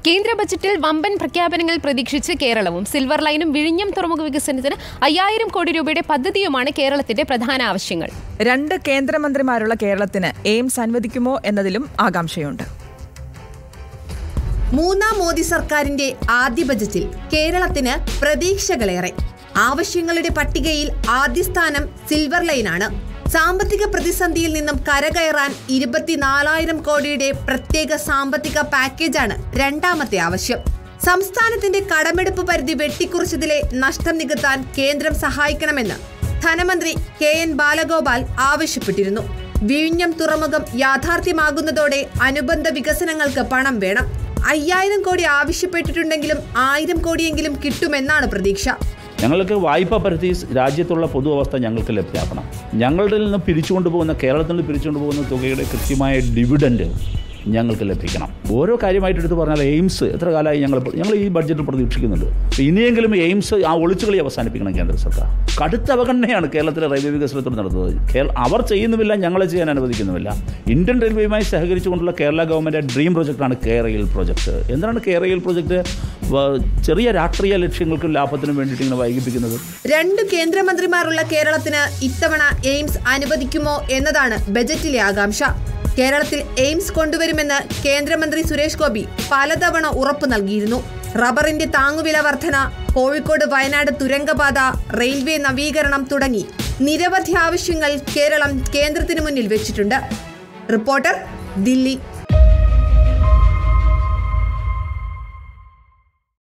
കേന്ദ്ര ബജറ്റിൽ വമ്പൻ പ്രഖ്യാപനങ്ങൾ പ്രതീക്ഷിച്ച് കേരളവും സിൽവർ ലൈനും വിഴിഞ്ഞം തുറമുഖ വികസനത്തിന് അയ്യായിരം കോടി രൂപയുടെ പദ്ധതിയുമാണ് കേരളത്തിന്റെ പ്രധാന ആവശ്യങ്ങൾ രണ്ട് കേന്ദ്രമന്ത്രിമാരുള്ള കേരളത്തിന് എയിംസ് അനുവദിക്കുമോ എന്നതിലും ആകാംക്ഷയുണ്ട് മൂന്നാം മോദി സർക്കാരിന്റെ ആദ്യ ബജറ്റിൽ കേരളത്തിന് പ്രതീക്ഷകളേറെ ആവശ്യങ്ങളുടെ പട്ടികയിൽ ആദ്യ സ്ഥാനം സിൽവർ ലൈനാണ് സാമ്പത്തിക പ്രതിസന്ധിയിൽ നിന്നും കരകയറാൻ ഇരുപത്തിനാലായിരം കോടിയുടെ പ്രത്യേക സാമ്പത്തിക പാക്കേജാണ് രണ്ടാമത്തെ ആവശ്യം സംസ്ഥാനത്തിന്റെ കടമെടുപ്പ് പരിധി വെട്ടിക്കുറച്ചതിലെ നഷ്ടം നികത്താൻ കേന്ദ്രം സഹായിക്കണമെന്ന് ധനമന്ത്രി കെ എൻ ബാലഗോപാൽ ആവശ്യപ്പെട്ടിരുന്നു വിഴിഞ്ഞം തുറമുഖം യാഥാർത്ഥ്യമാകുന്നതോടെ അനുബന്ധ വികസനങ്ങൾക്ക് പണം വേണം അയ്യായിരം കോടി ആവശ്യപ്പെട്ടിട്ടുണ്ടെങ്കിലും ആയിരം കോടിയെങ്കിലും കിട്ടുമെന്നാണ് പ്രതീക്ഷ ഞങ്ങൾക്ക് വായ്പാ പരിധി രാജ്യത്തുള്ള പൊതു അവസ്ഥ ഞങ്ങൾക്ക് ലഭ്യമാക്കണം ഞങ്ങളുടെ നിന്ന് പിരിച്ചുകൊണ്ട് പോകുന്ന കേരളത്തിൽ നിന്ന് പിരിച്ചുകൊണ്ട് പോകുന്ന തുകയുടെ കൃത്യമായ ഡിവിഡൻഡ് ഞങ്ങൾക്ക് ലഭിക്കണം ഓരോ കാര്യമായിട്ട് എടുത്ത് പറഞ്ഞാൽ എയിംസ് എത്ര കാലമായി ഞങ്ങൾ ഞങ്ങൾ ഈ ബഡ്ജറ്റിൽ പ്രതീക്ഷിക്കുന്നുണ്ട് അപ്പോൾ ഇനിയെങ്കിലും എയിംസ് ആ ഒളിച്ചുകളി അവസാനിപ്പിക്കണം കേന്ദ്ര സർക്കാർ കടുത്ത അവഗണനയാണ് കേരളത്തിലെ റെയിൽവേ വികസനത്തിൽ നടത്തുന്നത് കേരള അവർ ചെയ്യുന്നുമില്ല ഞങ്ങളെ ചെയ്യാൻ അനുവദിക്കുന്നുമില്ല ഇന്ത്യൻ റെയിൽവേയുമായി സഹകരിച്ചുകൊണ്ടുള്ള കേരള ഗവൺമെൻറ് ഡ്രീം പ്രോജക്റ്റാണ് കെ റെയിൽ പ്രോജക്റ്റ് എന്താണ് കെ റെയിൽ പ്രോജക്റ്റ് ചെറിയ രാഷ്ട്രീയ ലക്ഷ്യങ്ങൾക്കും ലാഭത്തിനും വേണ്ടിയിട്ട് ഇങ്ങനെ വൈകിപ്പിക്കുന്നത് രണ്ട് കേന്ദ്രമന്ത്രിമാരുള്ള കേരളത്തിന് ഇത്തവണ എയിംസ് അനുവദിക്കുമോ എന്നതാണ് ബജറ്റിലെ ആകാംക്ഷ കേരളത്തിൽ എയിംസ് കൊണ്ടുവരുമെന്ന് കേന്ദ്രമന്ത്രി സുരേഷ് ഗോപി പലതവണ ഉറപ്പു നൽകിയിരുന്നു റബ്ബറിന്റെ താങ്ങുവില വർധന കോഴിക്കോട് വയനാട് തുരങ്കപാത റെയിൽവേ നവീകരണം തുടങ്ങി നിരവധി ആവശ്യങ്ങൾ കേരളം കേന്ദ്രത്തിന് മുന്നിൽ വെച്ചിട്ടുണ്ട് റിപ്പോർട്ടർ ദില്ലി